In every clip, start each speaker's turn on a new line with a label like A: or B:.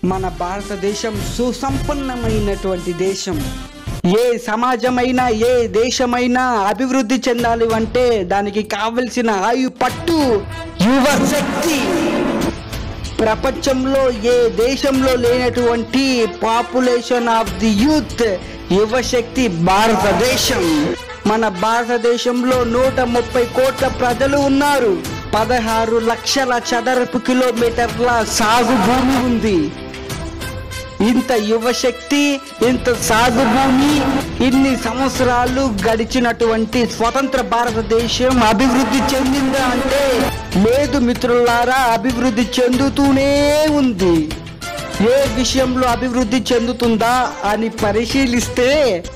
A: మన భారతదేశం సుసంపన్నమైనటువంటి దేశం ఏ సమాజమైనా ఏ దేశమైనా అభివృద్ధి చెందాలి అంటే దానికి కావలసిన ఆయు పట్టు యువ శక్తి ప్రపంచంలో ఏ దేశంలో లేనటువంటి పాపులేషన్ ఆఫ్ ది యూత్ యువశక్తి భారతదేశం మన భారతదేశంలో నూట ముప్పై కోట్ల ప్రజలు ఉన్నారు పదహారు లక్షల చదరపు కిలోమీటర్ల సాగు భూమి ఉంది ఇంత యువశక్తి ఇంత సాగు భూమి ఇన్ని సంవత్సరాలు గడిచినటువంటి స్వతంత్ర భారతదేశం అభివృద్ధి చెందిందా అంటే లేదు మిత్రులారా అభివృద్ధి చెందుతూనే ఉంది ఏ విషయంలో అభివృద్ధి చెందుతుందా అని పరిశీలిస్తే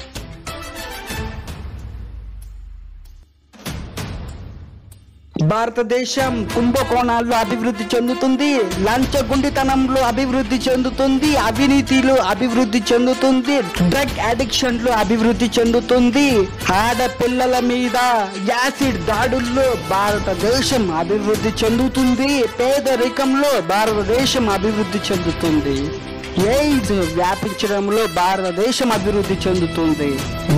A: భారతదేశం కుంభకోణాల్లో అభివృద్ధి చెందుతుంది లంచగుండితనంలో అభివృద్ధి చెందుతుంది అవినీతిలో అభివృద్ధి చెందుతుంది డ్రగ్ అడిక్షన్ లో అభివృద్ధి చెందుతుంది ఆడపిల్లల మీద యాసిడ్ దాడుల్లో భారతదేశం అభివృద్ధి చెందుతుంది పేదరికంలో భారతదేశం అభివృద్ధి చెందుతుంది ఎయిడ్స్ వ్యాపించడంలో భారతదేశం అభివృద్ధి చెందుతుంది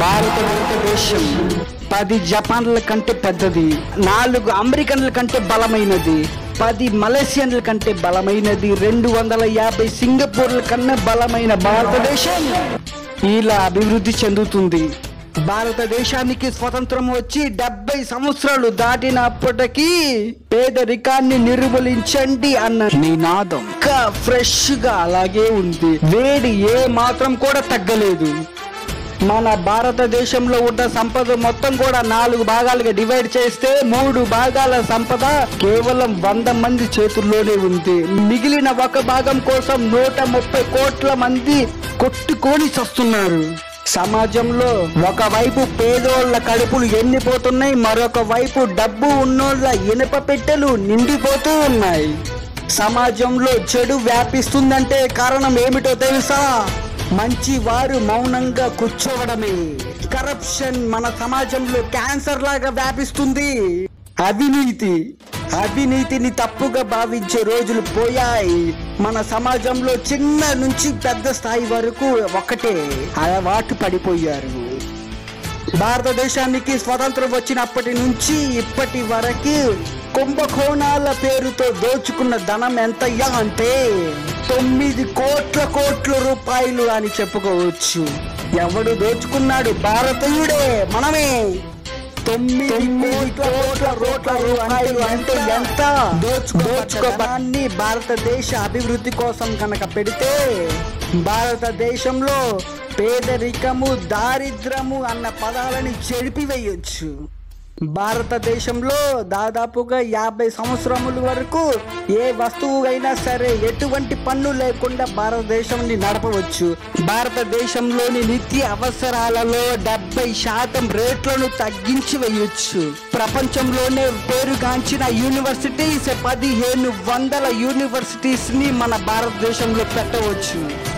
A: భారతదేశం పది జపాన్ల కంటే పెద్దది నాలుగు అమెరికన్ల కంటే బలమైనది పది మలేషియన్ల కంటే బలమైనది రెండు వందల యాభై సింగపూర్ల కన్నా బలమైన భారతదేశం ఇలా అభివృద్ధి చెందుతుంది భారతదేశానికి స్వతంత్రం వచ్చి డెబ్బై సంవత్సరాలు దాటినప్పటికీ పేదరికాన్ని నిర్మూలించండి అన్న నినాదం ఇంకా ఫ్రెష్ గా అలాగే ఉంది వేడి ఏ మాత్రం కూడా తగ్గలేదు మన భారతదేశంలో ఉన్న సంపద మొత్తం కూడా నాలుగు భాగాలుగా డివైడ్ చేస్తే మూడు భాగాల సంపద కేవలం వంద మంది చేతుల్లోనే ఉంది మిగిలిన ఒక భాగం కోసం నూట ముప్పై కోట్ల మంది కొట్టుకొని చస్తున్నారు సమాజంలో ఒకవైపు పేదోళ్ళ కడుపులు ఎండిపోతున్నాయి మరొక వైపు డబ్బు ఉన్నోళ్ళ ఇనుప పెట్టెలు నిండిపోతూ ఉన్నాయి సమాజంలో చెడు వ్యాపిస్తుందంటే కారణం ఏమిటో తెలుసా మంచి వారు మౌనంగా కూర్చోవడమే కరప్షన్ మన సమాజంలో క్యాన్సర్ లాగా వ్యాపిస్తుంది అవినీతి అవినీతిని తప్పుగా భావించే రోజులు పోయాయి మన సమాజంలో చిన్న నుంచి పెద్ద స్థాయి వరకు ఒకటే అలవాటు పడిపోయారు భారతదేశానికి స్వతంత్రం వచ్చినప్పటి నుంచి ఇప్పటి వరకు కుంభకోణాల పేరుతో దోచుకున్న ధనం ఎంతయ్యా అంటే తొమ్మిది కోట్ల కోట్ల రూపాయలు అని చెప్పుకోవచ్చు ఎవడు దోచుకున్నాడు భారతీయుడే మనమే తొమ్మిది కోట్ల కోట్ల రూపాయలు అంటే ఎంత దోచుకోబడాన్ని భారతదేశ అభివృద్ధి కోసం కనుక పెడితే భారతదేశంలో పేదరికము దారిద్రము అన్న పదాలని చెరిపివేయొచ్చు భారతదేశంలో దాదాపుగా యాభై సంవత్సరముల వరకు ఏ వస్తువు అయినా సరే ఎటువంటి పన్ను లేకుండా భారతదేశంని నడపవచ్చు భారతదేశంలోని నిత్య అవసరాలలో డెబ్బై శాతం రేట్లను తగ్గించి వేయొచ్చు ప్రపంచంలోనే పేరుగాంచిన యూనివర్సిటీస్ పదిహేను వందల యూనివర్సిటీస్ ని మన భారతదేశంలో పెట్టవచ్చు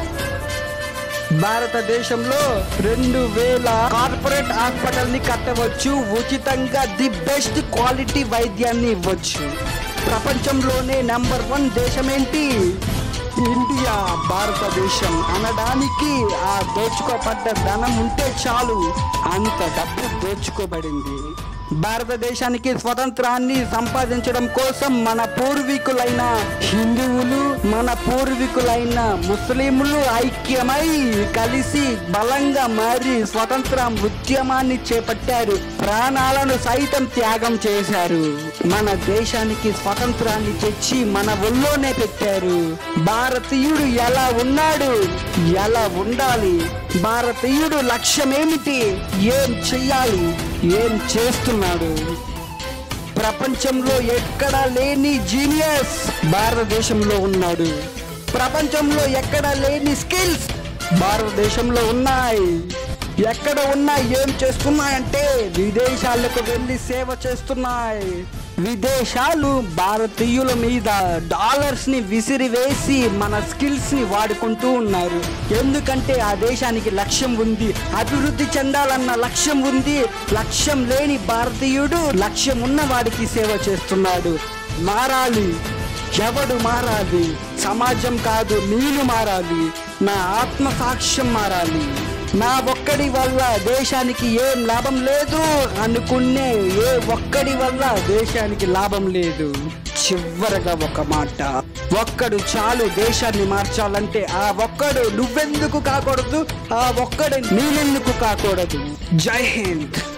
A: భారతదేశంలో రెండు వేల కార్పొరేట్ హాస్పిటల్ ని కట్టవచ్చు ఉచితంగా ది బెస్ట్ క్వాలిటీ వైద్యాన్ని ఇవ్వచ్చు ప్రపంచంలోనే నెంబర్ వన్ దేశం ఏంటి ఇండియా భారతదేశం అనడానికి ఆ దోచుకోబడ్డ ధనం ఉంటే చాలు అంత డబ్బు దోచుకోబడింది భారతదేశానికి స్వతంత్రాన్ని సంపాదించడం కోసం మన పూర్వీకులైన హిందువులు మన పూర్వీకులైన ముస్లింలు ఐక్యమై కలిసి బలంగా మారి స్వతంత్ర ఉద్యమాన్ని చేపట్టారు ప్రాణాలను సైతం త్యాగం చేశారు మన దేశానికి స్వతంత్రాన్ని తెచ్చి మన ఒళ్ళోనే పెట్టారు భారతీయుడు ఎలా ఉన్నాడు ఎలా ఉండాలి భారతీయుడు లక్ష్యం ఏమిటి ఏం చెయ్యాలి ఏం చేస్తున్నాడు ప్రపంచంలో ఎక్కడా లేని జీనియస్ భారతదేశంలో ఉన్నాడు ప్రపంచంలో ఎక్కడ లేని స్కిల్స్ భారతదేశంలో ఉన్నాయి ఎక్కడ ఉన్నా ఏం చేస్తున్నాయంటే విదేశాలకు వెళ్ళి సేవ చేస్తున్నాయి విదేశాలు భారతీయుల మీద డాలర్స్ ని విసిరివేసి మన స్కిల్స్ ని వాడుకుంటూ ఉన్నారు ఎందుకంటే ఆ దేశానికి లక్ష్యం ఉంది అభివృద్ధి చెందాలన్న లక్ష్యం ఉంది లక్ష్యం లేని భారతీయుడు లక్ష్యం ఉన్న వాడికి సేవ చేస్తున్నాడు మారాలి ఎవడు మారాలి సమాజం కాదు నేను మారాలి నా ఆత్మ సాక్ష్యం మారాలి నా ఒక్కడి వల్ల దేశానికి ఏం లాభం లేదు అనుకునే ఏ ఒక్కడి వల్ల దేశానికి లాభం లేదు చివరగా ఒక మాట ఒక్కడు చాలు దేశాన్ని మార్చాలంటే ఆ ఒక్కడు నువ్వెందుకు కాకూడదు ఆ ఒక్కడు నేనెందుకు కాకూడదు జై హింద్